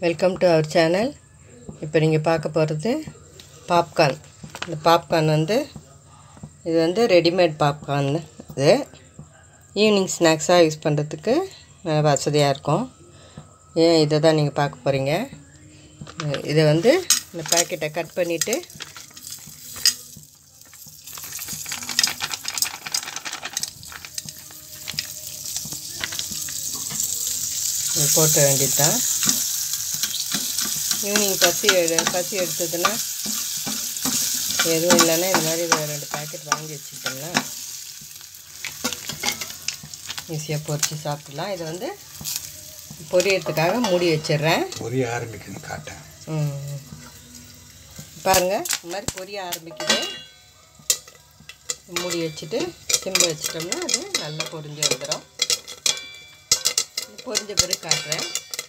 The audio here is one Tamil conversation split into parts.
வெல்கம் டு அவர் சேனல் இப்போ நீங்கள் பார்க்க போகிறது பாப்கார்ன் இந்த பாப்கார்ன் வந்து இது வந்து ரெடிமேட் பாப்கார்ன் இது ஈவினிங் ஸ்நாக்ஸாக யூஸ் பண்ணுறதுக்கு நல்ல வசதியாக இருக்கும் ஏன் இதை தான் நீங்கள் பார்க்க போகிறீங்க இதை வந்து இந்த பேக்கெட்டை கட் பண்ணிவிட்டு இது போட்ட வேண்டியது தான் ஈவினிங் பசி எடு பசி எடுத்ததுன்னா எதுவும் இல்லைன்னா இந்த மாதிரி ஒரு ரெண்டு பேக்கெட் வாங்கி வச்சுக்கிட்டோம்னா ஈஸியாக பொரிச்சு சாப்பிடலாம் இது வந்து பொரியறதுக்காக மூடி வச்சிடுறேன் பொரிய ஆரம்பிக்கணும் காட்டேன் ம். பாருங்க இந்த மாதிரி பொரிய ஆரம்பிக்குது மூடி வச்சுட்டு சிம்மில் வச்சிட்டோம்னா அது நல்லா பொரிஞ்சு வந்துடும் பொரிஞ்ச பிறகு காட்டுறேன்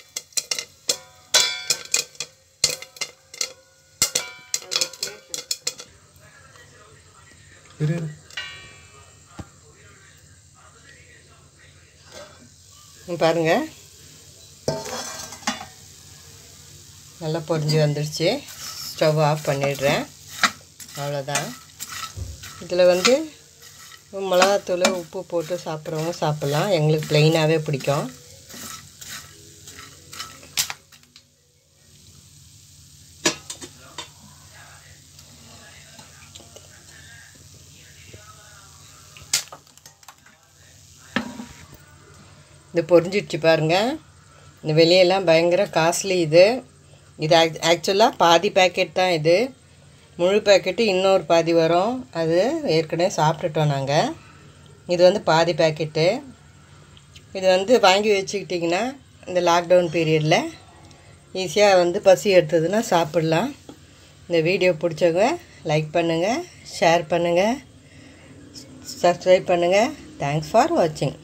இரு இங்க பாருங்க நல்லா பொரிஞ்சு வந்துடுச்சு ஸ்டவ் ஆஃப் பண்ணிடுறேன் அவ்வளோதான் இதில் வந்து மிளகாத்தூள் உப்பு போட்டு சாப்பிட்றவங்க சாப்பிட்லாம் எங்களுக்கு ப்ளெயினாகவே பிடிக்கும் இது பொரிஞ்சிடுச்சு பாருங்க இந்த வெளியெல்லாம் பயங்கர காஸ்ட்லி இது இது ஆக் ஆக்சுவலாக பாதி பேக்கெட் தான் இது முழு பேக்கெட்டு இன்னொரு பாதி வரும் அது ஏற்கனவே சாப்பிட்டுட்டோம் நாங்கள் இது வந்து பாதி பேக்கெட்டு இது வந்து வாங்கி வச்சுக்கிட்டிங்கன்னா இந்த லாக்டவுன் பீரியடில் ஈஸியாக வந்து பசி எடுத்ததுன்னா சாப்பிட்லாம் இந்த வீடியோ பிடிச்சவங்க லைக் பண்ணுங்கள் ஷேர் பண்ணுங்கள் சப்ஸ்கிரைப் பண்ணுங்கள் தேங்க்ஸ் ஃபார் வாட்சிங்